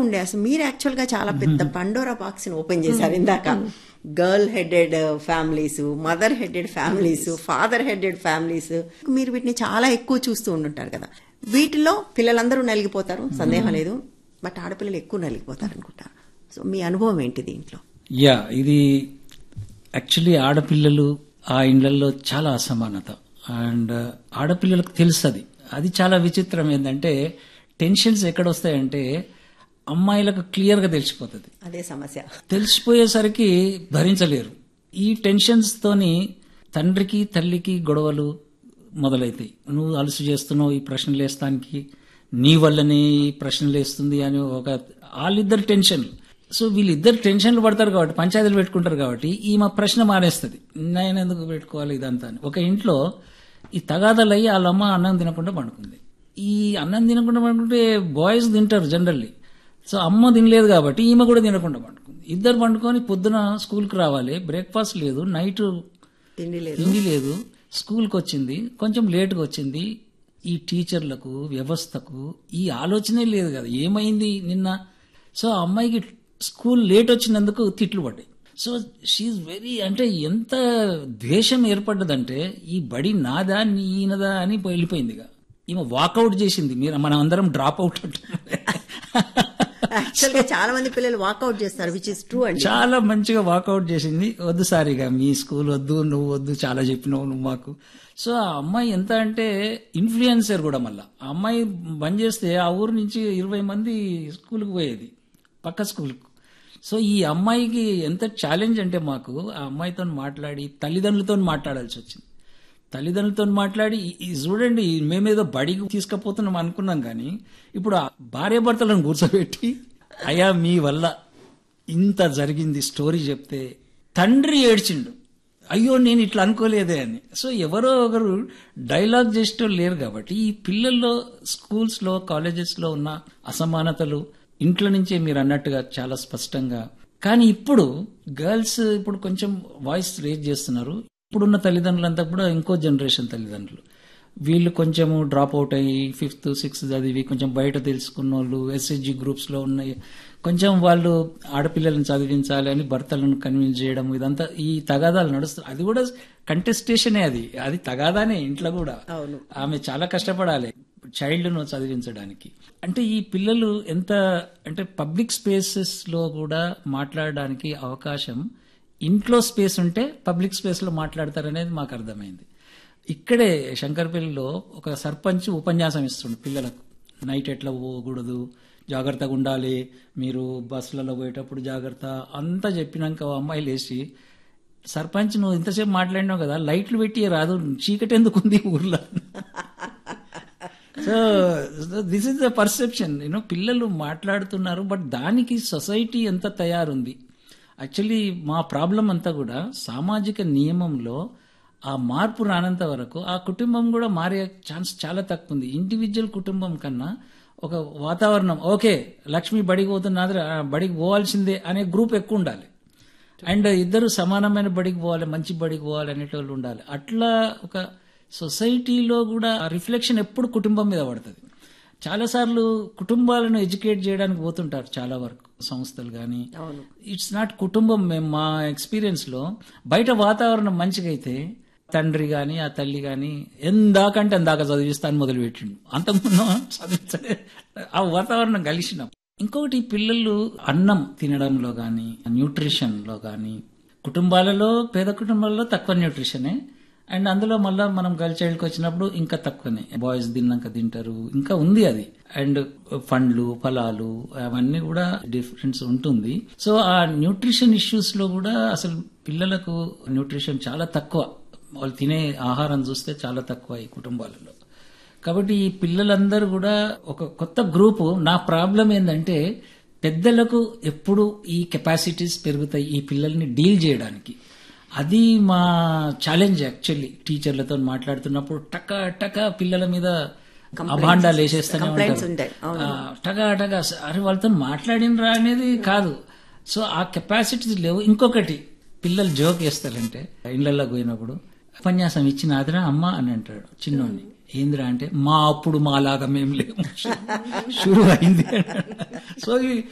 ఉండే అసలు మీరు యాక్చువల్ గా చాలా పెద్ద పండోరా బాక్స్ ని ఓపెన్ చేశారు ఇందాక girl headed families mother headed families father headed families మీరు వీటిని చాలా ఎక్కువ చూస్తూ ఉంటుంటారు కదా వీటిలో పిల్లలందరూ నలిగిపోతారు సందేహం లేదు బట్ ఆడపిల్లలు ఎక్కువ నలిగిపోతారు అనుకుంటా సో మీ అనుభవం ఏంటి దీంట్లో యా ఇది యాక్చువల్లీ ఆడపిల్లలు ఆ ఇండ్లలో చాలా అసమానత అండ్ ఆడపిల్లలకు తెలుస్తుంది అది చాలా విచిత్రం ఏంటంటే టెన్షన్స్ ఎక్కడ వస్తాయంటే అమ్మాయిలకు క్లియర్గా తెలిసిపోతుంది అదే సమస్య తెలిసిపోయేసరికి భరించలేరు ఈ టెన్షన్స్ తోని తండ్రికి తల్లికి గొడవలు మొదలైతాయి నువ్వు అలసి చేస్తున్నావు ఈ ప్రశ్నలు వేస్తానికి నీ వల్లనే ఈ ప్రశ్నలు వేస్తుంది అని ఒక వాళ్ళిద్దరు టెన్షన్లు సో వీళ్ళిద్దరు టెన్షన్లు పడతారు కాబట్టి పంచాయతీలు పెట్టుకుంటారు కాబట్టి ఈమె ప్రశ్న మానేస్తుంది నేను ఎందుకు పెట్టుకోవాలి ఇదంతా అని ఒక ఇంట్లో ఈ తగాదాలు అయ్యి వాళ్ళ అమ్మ అన్నం తినకుండా పండుకుంది ఈ అన్నం తినకుండా పండుకుంటే బాయ్స్ తింటారు జనరల్లీ సో అమ్మ తినలేదు కాబట్టి ఈమె కూడా తినకుండా పండుకుంది ఇద్దరు పండుకొని పొద్దున స్కూల్కి రావాలి బ్రేక్ఫాస్ట్ లేదు నైట్ తిండి లేదు తిండి లేదు స్కూల్కి వచ్చింది కొంచెం లేట్గా వచ్చింది ఈ టీచర్లకు వ్యవస్థకు ఈ ఆలోచనే లేదు కదా ఏమైంది నిన్న సో ఆ అమ్మాయికి స్కూల్ లేట్ వచ్చినందుకు తిట్లు పడ్డాయి సో షీఈ్ వెరీ అంటే ఎంత ద్వేషం ఏర్పడ్డదంటే ఈ బడి నాదా ఈయనదా అని వెళ్ళిపోయింది ఇక ఈమె వాకౌట్ చేసింది మీరు మనం అందరం డ్రాప్ అవుట్ యాక్చువల్ గా చాలా మంది పిల్లలు వాకౌట్ చేస్తారు విచ్ ఇస్ ట్రూ అండి చాలా మంచిగా వాకౌట్ చేసింది వద్దు సార్ ఇక మీ స్కూల్ వద్దు నువ్వు వద్దు చాలా చెప్పినావు నువ్వు మాకు సో ఆ అమ్మాయి ఎంత అంటే ఇన్ఫ్లుయెన్సర్ కూడా మళ్ళా ఆ అమ్మాయి బంద్ చేస్తే ఆ ఊరు నుంచి ఇరవై మంది స్కూల్కి పోయేది పక్క స్కూల్కు సో ఈ అమ్మాయికి ఎంత ఛాలెంజ్ అంటే మాకు ఆ అమ్మాయితో మాట్లాడి తల్లిదండ్రులతో మాట్లాడాల్సి వచ్చింది తల్లిదండ్రులతో మాట్లాడి ఈ- ఈ చూడండి మేమేదో బడికి తీసుకుపోతున్నాం అనుకున్నాం కానీ ఇప్పుడు ఆ భార్యాభర్తలను కూర్చోబెట్టి అయ్యా మీ వల్ల ఇంత జరిగింది స్టోరీ చెప్తే తండ్రి ఏడ్చిండు అయ్యో నేను ఇట్లా అనుకోలేదే అని సో ఎవరో ఒకరు డైలాగ్ చేసేటోళ్ళు లేరు కాబట్టి ఈ పిల్లల్లో స్కూల్స్ లో కాలేజెస్ లో ఉన్న అసమానతలు ఇంట్లో నుంచే మీరు అన్నట్టుగా చాలా స్పష్టంగా కానీ ఇప్పుడు గర్ల్స్ ఇప్పుడు కొంచెం వాయిస్ రేజ్ చేస్తున్నారు ఇప్పుడున్న తల్లిదండ్రులంతా కూడా ఇంకో జనరేషన్ తల్లిదండ్రులు వీళ్ళు కొంచెము డ్రాప్ అవుట్ అయ్యి ఫిఫ్త్ సిక్స్త్ చదివి కొంచెం బయట తెలుసుకున్న వాళ్ళు ఎస్హెచ్జి గ్రూప్స్ లో ఉన్నాయి కొంచెం వాళ్ళు ఆడపిల్లలను చదివించాలి అని భర్తలను కన్విన్స్ చేయడం ఇదంతా ఈ తగాదాలు నడుస్తుంది అది కూడా కంటెస్టేషనే అది అది తగాదానే ఇంట్లో కూడా అవును. ఆమె చాలా కష్టపడాలి చైల్డ్ ను చదివించడానికి అంటే ఈ పిల్లలు ఎంత అంటే పబ్లిక్ స్పేసెస్ లో కూడా మాట్లాడడానికి అవకాశం ఇంట్లో స్పేస్ ఉంటే పబ్లిక్ స్పేస్ లో మాట్లాడతారనేది మాకు అర్థమైంది ఇక్కడే శంకర్పల్లిలో ఒక సర్పంచ్ ఉపన్యాసం ఇస్తుండు పిల్లలకు నైట్ ఎట్లా పోకూడదు జాగ్రత్తగా ఉండాలి మీరు బస్సులలో పోయేటప్పుడు జాగ్రత్త అంతా చెప్పినాక ఓ అమ్మాయి లేచి సర్పంచ్ నువ్వు ఇంతసేపు మాట్లాడినావు కదా లైట్లు పెట్టి రాదు చీకటి ఎందుకు ఉంది ఊర్లో so this is the perception you know పిల్లలు మాట్లాడుతున్నారు బట్ దానికి సొసైటీ ఎంత తయారుంది యాక్చువల్లీ మా ప్రాబ్లం అంతా కూడా సామాజిక నియమంలో ఆ మార్పు రానంత వరకు ఆ కుటుంబం కూడా మారే ఛాన్స్ చాలా తక్కువ ఉంది ఇండివిజువల్ కుటుంబం కన్నా ఒక వాతావరణం ఓకే లక్ష్మి బడికి పోతున్నది ఆ బడికి పోవాల్సిందే అనే గ్రూప్ ఎక్కువ ఉండాలి అండ్ ఇద్దరు సమానమైన బడికి పోవాలి మంచి బడికి పోవాలి అనేటోళ్ళు ఉండాలి అట్లా ఒక సొసైటీలో కూడా ఆ రిఫ్లెక్షన్ ఎప్పుడు కుటుంబం మీద పడుతుంది చాలాసార్లు కుటుంబాలను ఎడ్యుకేట్ చేయడానికి పోతుంటారు చాలా వరకు సంస్థలు కానీ అవును ఇట్స్ నాట్ కుటుంబం మేము మా ఎక్స్పీరియన్స్ లో బయట వాతావరణం మంచిగా అయితే తండ్రి గాని ఆ తల్లి గాని ఎందాకంటే ఎందాక చదివిస్తాను మొదలు పెట్టిండు అంతకుముందు చదివించలే ఆ వాతావరణం కలిసినాం ఇంకొకటి ఈ పిల్లలు అన్నం తినడంలో గాని న్యూట్రిషన్ లో గాని కుటుంబాలలో పేద కుటుంబాల్లో తక్కువ న్యూట్రిషనే అండ్ అందులో మళ్ళా మనం గర్ల్ చైల్డ్కి వచ్చినప్పుడు ఇంకా తక్కువనే బాయ్స్ తిన్నాక తింటారు ఇంకా ఉంది అది అండ్ పండ్లు ఫలాలు అవన్నీ కూడా డిఫరెన్స్ ఉంటుంది సో ఆ న్యూట్రిషన్ ఇష్యూస్ లో కూడా అసలు పిల్లలకు న్యూట్రిషన్ చాలా తక్కువ వాళ్ళు తినే ఆహారం చూస్తే చాలా తక్కువ ఈ కుటుంబాలలో కాబట్టి ఈ పిల్లలందరూ కూడా ఒక కొత్త గ్రూపు నా ప్రాబ్లం ఏంటంటే పెద్దలకు ఎప్పుడు ఈ కెపాసిటీస్ పెరుగుతాయి ఈ పిల్లల్ని డీల్ చేయడానికి అది మా ఛాలెంజ్ యాక్చువల్లీ టీచర్లతో మాట్లాడుతున్నప్పుడు టక టక పిల్లల మీద అభాండాలు వేసేస్తూనే Complaints ఉంటారు ఉంటాయి. అవును. ఆ, టగా టగా అరే వాళ్ళతో మాట్లాడినరా అనేది కాదు సో ఆ కెపాసిటీస్ లేవు ఇంకొకటి పిల్లలు జోక్ వేస్తారంటే ఇళ్లలో పోయినప్పుడు ఉపన్యాసం ఇచ్చిన అదిరా అమ్మ అని అంటాడు చిన్నోడిని ఏందిరా అంటే మా అప్పుడు మాలాగా మేము లేము షురు అయింది సో ఈ